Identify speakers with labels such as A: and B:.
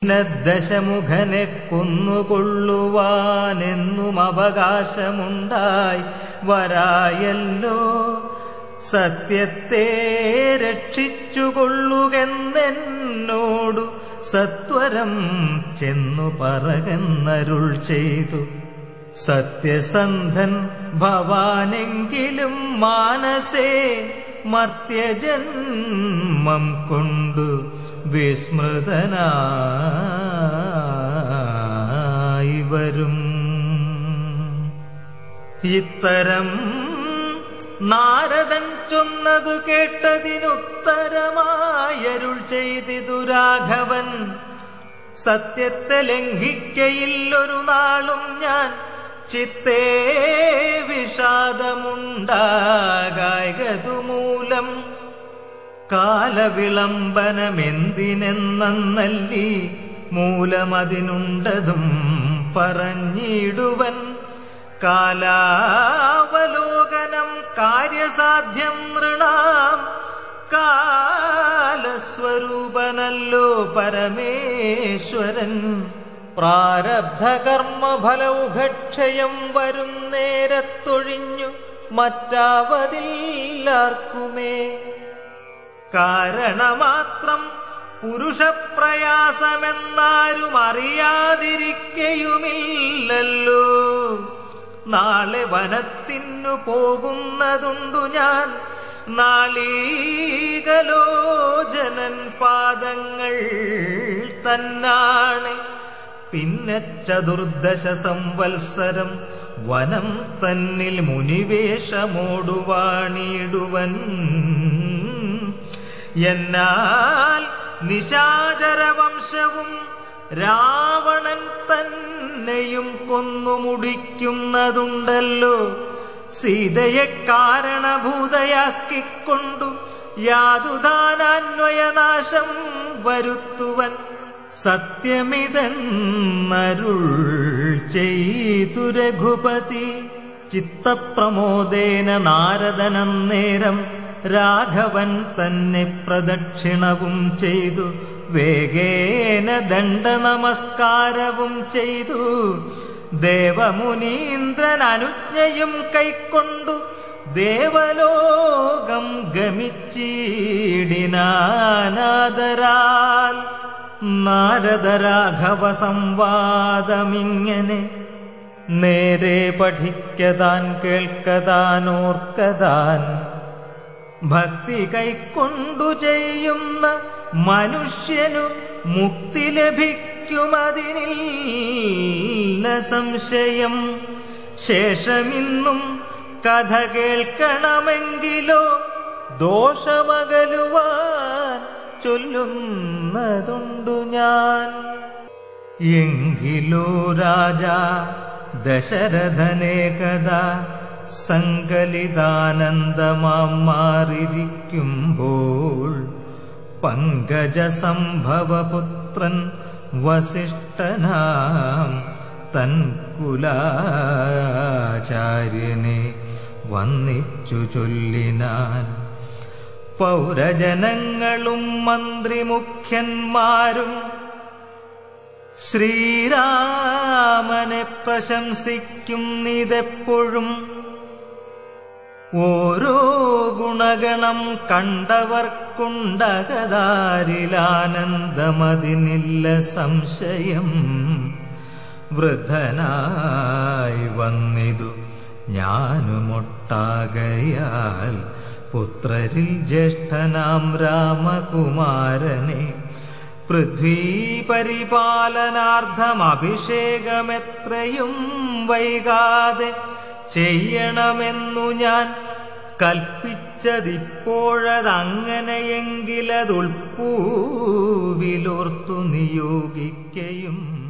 A: ദശമുഖനെ കൊന്നുകൊള്ളുവാനെന്നും അവകാശമുണ്ടായി വരായല്ലോ സത്യത്തെ രക്ഷിച്ചുകൊള്ളുകെന്നെന്നോടു സത്വരം ചെന്നു പറകന്നരുൾ ചെയ്തു സത്യസന്ധൻ ഭവാനെങ്കിലും മാനസേ മർത്യജന്മം കൊണ്ടു വിസ്മൃതനായി വരും ഇത്തരം നാരദൻ ചൊന്നതു കേട്ടതിനുത്തരമായരുൾ ചെയ്തിതു രാഘവൻ സത്യത്തെ ലംഘിക്കയില്ലൊരു നാളും ഞാൻ ചിത്തേ വിഷാദമുണ്ടാകായകതു മൂലം കാലവിളംബനമെന്തിനെന്നല്ലി മൂലമതിനുണ്ടതും പറഞ്ഞിടുവൻ കാലാവലോകനം കാര്യസാധ്യം നൃണാം കാലസ്വരൂപനല്ലോ പരമേശ്വരൻ പ്രാരബ്ധകർമ്മഫലൗഘക്ഷയം വരുന്നേരത്തൊഴിഞ്ഞു മറ്റാവതില്ലാർക്കുമേ കാരണമാത്രം പുരുഷപ്രയാസമെന്നാരും അറിയാതിരിക്കയുമില്ലല്ലോ നാളെ വനത്തിനു പോകുന്നതുണ്ടു ഞാൻ നാളീകലോചനൻ പാദങ്ങൾ തന്നാണ് പിന്നെ ചതുർദശ സംവത്സരം വനം തന്നിൽ മുനിവേഷമോടുവാണിടുവൻ എന്നാൽ നിശാചരവംശവും രാവണൻ തന്നെയും കൊന്നുമുടിക്കുന്നതുണ്ടല്ലോ സീതയെ കാരണഭൂതയാക്കിക്കൊണ്ടു യാതുദാനാന്വയനാശം വരുത്തുവൻ സത്യമിതെന്നരുൾ ചെയ്തു രഘുപതി ചിത്തപ്രമോദേന നാരദനന്നേരം രാഘവൻ തന്നെ പ്രദക്ഷിണവും ചെയ്തു വേഗേന ദണ്ഡ നമസ്കാരവും ചെയ്തു ദേവമുനീന്ദ്രൻ അനുജ്ഞയും കൈക്കൊണ്ടു ദേവലോകം ഗമിച്ചീടിനാനാദരാൽ നാരദരാഘവ സംവാദമിങ്ങനെ നേരെ പഠിക്കതാൻ കേൾക്കതാൻ ഓർക്കതാൻ ഭക്തി കൈക്കൊണ്ടു ചെയ്യുന്ന മനുഷ്യനു മുക്തി ലഭിക്കുമതിനില്ല സംശയം ശേഷമിന്നും കഥ കേൾക്കണമെങ്കിലോ ദോഷമകലുവാൻ ചൊല്ലുന്നതുണ്ടു ഞാൻ എങ്കിലോ രാജ ദശരഥനേകഥ സങ്കലിതാനന്ദമാം മാറിയിരിക്കുമ്പോൾ പങ്കജസംഭവപുത്രൻ വസിഷ്ഠനാം തൻ കുലാചാര്യനെ വന്നിച്ചു ചൊല്ലിനാൻ പൗരജനങ്ങളും മന്ത്രിമുഖ്യന്മാരും ശ്രീരാമനെ പ്രശംസിക്കുന്നിതെപ്പോഴും ഓരോ ഗുണഗണം കണ്ടവർക്കുണ്ടകതാരിലാനന്ദമതിനില്ല സംശയം വൃദ്ധനായി വന്നിതു ഞാനുമൊട്ടാകയാൽ പുത്രരിൽ ജ്യേഷ്ഠനാം രാമകുമാരനെ പൃഥ്വീ പരിപാലനാർത്ഥം അഭിഷേകമെത്രയും വൈകാതെ ചെയ്യണമെന്നു ഞാൻ കൽപ്പിച്ചതിപ്പോഴതങ്ങനെയെങ്കിലതുൾപ്പൂവിലോർത്തു നിയോഗിക്കയും